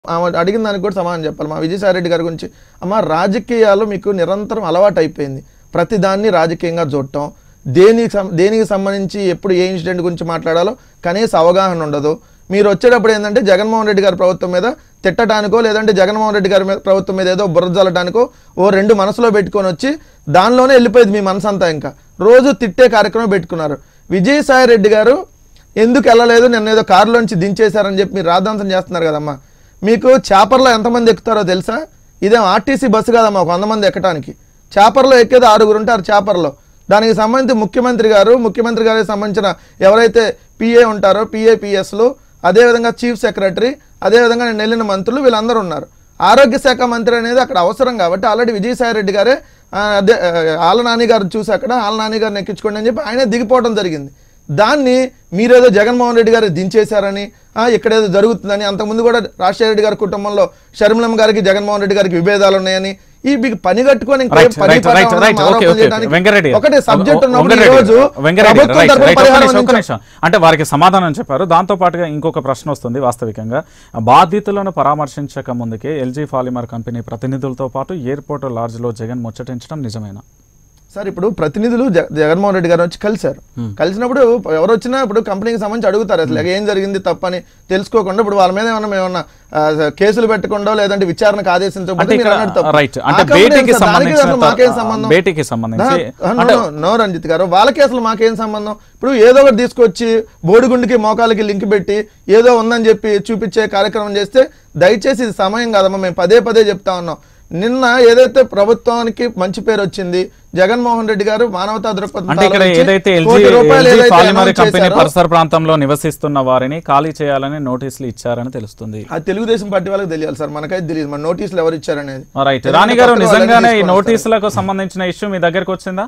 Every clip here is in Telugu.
ఆమె అడిగిన దానికి కూడా సమాధానం చెప్పాలి మా విజయసాయి రెడ్డి గారి గురించి అమ్మ రాజకీయాలు మీకు నిరంతరం అలవాటు అయిపోయింది ప్రతి దాన్ని రాజకీయంగా చూడటం దేనికి సం- దేనికి సంబంధించి ఎప్పుడు ఏ ఇన్సిడెంట్ గురించి మాట్లాడాలో కనీస అవగాహన ఉండదు మీరు వచ్చేటప్పుడు ఏంటంటే జగన్మోహన్ రెడ్డి గారి ప్రభుత్వం మీద తిట్టడానికో లేదంటే జగన్మోహన్ రెడ్డి గారి మీద ప్రభుత్వం మీద ఏదో బుర్ర జల్లటానికో ఓ రెండు మనసులో పెట్టుకొని వచ్చి దానిలోనే వెళ్ళిపోయింది మీ మనసంతా ఇంకా రోజు తిట్టే కార్యక్రమం పెట్టుకున్నారు విజయసాయి రెడ్డి గారు ఎందుకు వెళ్ళలేదు నిన్న ఏదో కారులోంచి దించేశారని చెప్పి మీరు రాద్ధాంతం చేస్తున్నారు కదమ్మా మీకు చేపర్లో ఎంతమంది ఎక్కుతారో తెలుసా ఇదేం ఆర్టీసీ బస్సు కాదమ్మా ఒక వంద మంది ఎక్కడానికి చేపర్లో ఎక్కేది ఆరుగురు ఉంటారు చేపర్లో దానికి సంబంధించి ముఖ్యమంత్రి గారు ముఖ్యమంత్రి గారికి సంబంధించిన ఎవరైతే పిఏ ఉంటారో పిఏపిఎస్లు అదేవిధంగా చీఫ్ సెక్రటరీ అదేవిధంగా నేను వెళ్ళిన మంత్రులు వీళ్ళందరూ ఉన్నారు ఆరోగ్య శాఖ మంత్రి అనేది అక్కడ అవసరం కాబట్టి ఆల్రెడీ విజయసాయి రెడ్డి గారే ఆ, అదే ఆ, ఆళ్ళ నాని గారు చూసి అక్కడ ఆళ్ళ నాని గారిని ఎక్కించుకోండి అని చెప్పి ఆయనే దిగిపోవడం జరిగింది దాన్ని మీరేదో జగన్మోహన్ రెడ్డి గారు దించేశారని ఆ, ఇక్కడేదో జరుగుతుందని అంతకుముందు కూడా రాజశేఖర రెడ్డి గారి కుటుంబంలో షర్మిలమ్మ గారికి జగన్మోహన్ రెడ్డి గారికి విభేదాలు ఉన్నాయని ఈ మీకు పని కట్టుకొని ఇంకేం రైట్ పని రైట్ పాట రైట్ ఉండదు, రైట్ ఓకే ఆరోపణలు ఓకే చేయడానికి వెంకరెడ్డి ఒకటే సబ్జెక్ట్ ఉన్నప్పుడు ఈ వెంకరెడ్డి రోజు వెంకరెడ్డి ప్రభుత్వం రైట్ తరపున రైట్ ఒక్క పరిహారం నిమిషం ఒక్క అందించాలి. నిమిషం అంటే వారికి సమాధానం చెప్పారు దాంతో పాటుగా ఇంకొక ప్రశ్న వస్తుంది వాస్తవికంగా బాధితులను పరామర్శించక ముందుకే ఎల్జీ పాలిమర్ కంపెనీ ప్రతినిధులతో పాటు ఎయిర్పోర్ట్ లాడ్జ్లో జగన్ ముచ్చటించడం నిజమేనా సార్ ఇప్పుడు ప్రతినిధులు జగ- జగన్మోహన్ రెడ్డి గారు వచ్చి కలిశారు కలిసినప్పుడు ఎవరు వచ్చినా ఇప్పుడు కంపెనీకి సంబంధించి అడుగుతారు అసలు ఏం జరిగింది తప్పని తెలుసుకోకుండా ఇప్పుడు వాళ్ళ మీద ఏమన్నా ఏమన్నా ఆ, కేసులు పెట్టకుండా లేదంటే విచారణకు ఆదేశించకపోతే అంటే మీరు ఇక్కడ అన్నట్టు తప్పు. రైట్ ఆ అంటే కంపెనీ భేటీకి అసలు దానికి సంబంధించిన అసలు మాకేం సంబంధం భేటీకి సంబంధించి నా- అంటే నో- నో రంజిత్ గారు వాళ్ళకి అసలు మాకేం సంబంధం ఇప్పుడు ఏదో ఒకటి తీసుకొచ్చి బోడిగుండికి మోకాలకి లింక్ పెట్టి ఏదో ఉందని చెప్పి చూపించే కార్యక్రమం చేస్తే దయచేసి ఇది సమయం కాదమ్మా మేము పదే పదే చెప్తా ఉన్నాం నిన్న ఏదైతే ప్రభుత్వానికి మంచి పేరు వచ్చింది జగన్మోహన్ రెడ్డి గారు మానవతా దృక్పథం అంటే ఇక్కడ ఆలోచించి ఏదైతే ఎల్జీ కోటి రూపాయలు ఎల్జీ ఏదైతే పాలిమర్ announce కంపెనీ చేశారో, పరిసర ప్రాంతంలో నివసిస్తున్న వారిని ఖాళీ చేయాలని నోటీసులు ఇచ్చారని తెలుస్తుంది ఆ తెలుగుదేశం పార్టీ వాళ్ళకి తెలియాలి సార్ మనకైతే తెలియదు మన నోటీసులు ఎవరు ఇచ్చారనేది రైట్ ఏదైనా రాణి గారు పత్రిక నిజంగానే ఈ వాళ్ళని నోటీసులకు సంబంధించిన ఇష్యూ మీ దగ్గరకు వచ్చిందా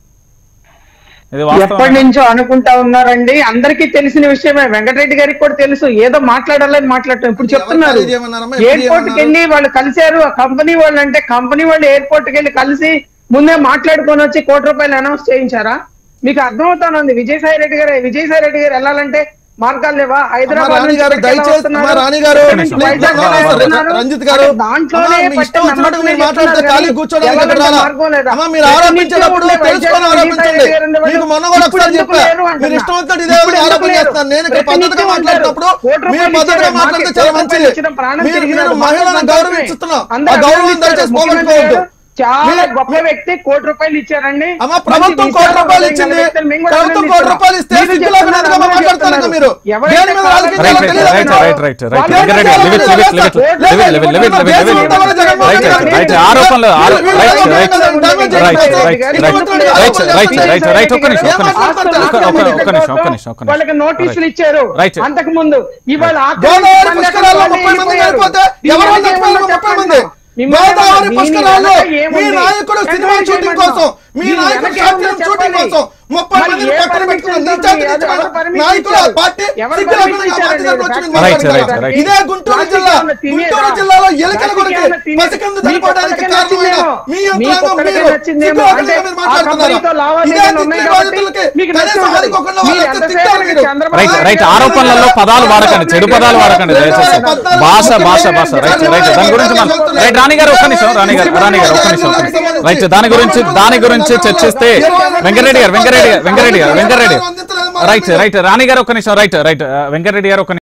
ఇది ఎప్పటి వాస్తవం నుంచో అనుకుంటా ఉన్నారండి అందరికీ తెలిసిన విషయమే వెంకటరెడ్డి గారికి కూడా తెలుసు ఏదో మాట్లాడాలని మాట్లాడటం ఇప్పుడు చెప్తున్నారు ఎవరు ఏమన్నారమ్మా? ఎవరు ఎయిర్పోర్ట్ కి ఏమన్నారు? వెళ్ళి వాళ్ళు కలిశారు ఆ కంపెనీ వాళ్ళు అంటే కంపెనీ వాళ్ళు ఎయిర్పోర్ట్ కి వెళ్ళి కలిసి ముందే మాట్లాడుకొని వచ్చి కోటి రూపాయలు అనౌన్స్ చేయించారా మీకు అర్థమవుతానంది విజయసాయి రెడ్డి గారు విజయసాయి రెడ్డి గారు వెళ్ళాలంటే మార్గాలు లేవా హైదరాబాద్ రాణి నుంచి గారు ఇక్కడికి ఎలా దయచేసి వస్తున్నారు? అమ్మా రాణి గారు ఇక్కడి నుంచి ప్లీజ్ వైజాగ్ నో, నో, ఎలా నో, వస్తున్నారు? రంజిత్ గారు అంటే దాంట్లోనే అమ్మా, మీ ఇష్టం పట్టిన వచ్చినట్టు మీరు నమ్మకమే మాట్లాడితే చెప్తున్నారు ఖాళీ కానీ కూర్చోడానికి ఇక్కడ ఎవరికి రాలా? మార్గం లేదా? అమ్మా మీరు ఎక్కడి ఆరోపించేటప్పుడు నుంచో ఉండే తెలుసుకొని వైజాగ్ ఆరోపించండి విజయసాయి రెడ్డి గారు మీకు మొన్న కూడా ఒకసారి ఇప్పుడు చెప్పా ఎందుకు లేరు అంటున్నా? మీరు ఇష్టం వచ్చినట్టు ఇదే ఇప్పుడు ఆరోపణ ఎందుకు లేరు? చేస్తాను నేను ఇక్కడ ప్రతి పద్ధతిగా నిత్యం మాట్లాడినప్పుడు కోటి రూపాయలు మీరు పద్ధతిగా ఇచ్చారు. మాట్లాడితే మాకు చాలా కోటి మంచిది రూపాయలు ఇచ్చిన ప్రాణం మీరు తిరిగినాడు. మీరు మాకు మహిళలను సంతోషమే. గౌరవిస్తున్నాం ఆ అందరూ గౌరవం అభినందించారు. దయచేసి ముఖ్యమంత్రి పోగొట్టుకోవద్దు గారు చాలా మీరు- గొప్ప వ్యక్తి కోటి రూపాయలు ఇచ్చారండి అమ్మా మంచి ప్రభుత్వం కోటి విషయాలు రూపాయలు ఉన్నాయి ఇచ్చింది కదా వ్యక్తులు మేము కూడా ప్రభుత్వం కోటి అభినందిస్తున్నాం. రూపాయలు ఇస్తే మీరు సిగ్గు చెప్తున్నారు, లేకుండా అందరూ మాట్లాడతారు చెప్తున్నారు. మీరు ఎవరైతే దేని మీద కావాలో రాజకీయాలు రైట్ తెలియదు రైట్ మీకు. రైట్ రైట్ రైట్ రైట్ వాళ్ళు వెంకరెడ్డి చేయాలి, లిమిట్ లేదు, లిమిట్ లేదు, లిమిట్ లేదు, లిమిట్ లేదు, లిమిట్ లిమిట్ దేశం లిమిట్ అంతా కూడా జగన్మోహన్ రైట్ రెడ్డి గారు రైట్ చేయాలి. ఆరోపణలు ఆరో- వీళ్ళు రైట్ వీళ్ళు రైట్ వీళ్ళు డ్యామేజ్ రైట్ చేస్తారు. రైట్ ఇటువంటి రైట్ వాళ్ళు రైట్ ఆరోపణలు రైట్ చేస్తారు. రైట్ రైట్ ఒక్క నిమిషం ఒక్క నిమిషం ఆస్తులు ఒక్క- ఒక్క- ఆక్రమణ ఒక్క నిమిషం ఒక్క నిమిషం ఒక్క నిమిషం వాళ్ళకి నోటీసులు రైట్. ఇచ్చారు రైట్. అంతకు ముందు ఇవాళ గోదావరి ఆక్రమణ పుష్కరాల్లో ముప్పై మంది చనిపోతే ఎవరు వాళ్ళు చచ్చిపోయారు ముప్పై మంది గోదావరి పుష్కరాల్లో మీ నాయకుడు సినిమా షూటింగ్ కోసం మీ నాయకుడు షార్ట్ ఫిల్మ్ షూటింగ్ కోసం ముప్పై మందిని పక్కన పెట్టుకున్న నీచాతి నీచమైన నాయకులు ఆ పార్టీ సిగ్గు లేకుండా ఆ పార్టీ దగ్గరకు వచ్చి మీరు రైట్, రైట్, మాట్లాడుతున్నారు. రైట్. ఇదే గుంటూరు జిల్లా గుంటూరు జిల్లాలో ఎలుకల కొరికి పసికందు చనిపోవడానికి కారణమైన మీ యంత్రాంగం మీరు సిగ్గు లేకుండా మీరు మాట్లాడుతున్నారు ఇదే తిట్టే బాధితులకి కనీసం ఆదుకోకుండా వాళ్ళకి తిట్టారు మీరు రైట్ రైట్ ఆరోపణలలో పదాలు వాడకండి చెడు పదాలు వాడకండి దయచేసి భాష భాష భాష రైట్ రైట్ దాని గురించి మనం రైట్ రాణి గారు ఒక్క నిమిషం రాణి గారు రాణి గారు ఒక్క నిమిషం ఒక్క నిమిషం. రైట్ దాని గురించి దాని గురించి చర్చిస్తే వెంకరెడ్డి గారు వెంకరెడ్డి గారు వెంకరెడ్డి గారు వెంకరెడ్డి గారు రైట్ రైట్ రాణి గారు ఒక్క నిమిషం రైట్ రైట్ వెంకరెడ్డి గారు ఒక్క నిమిషం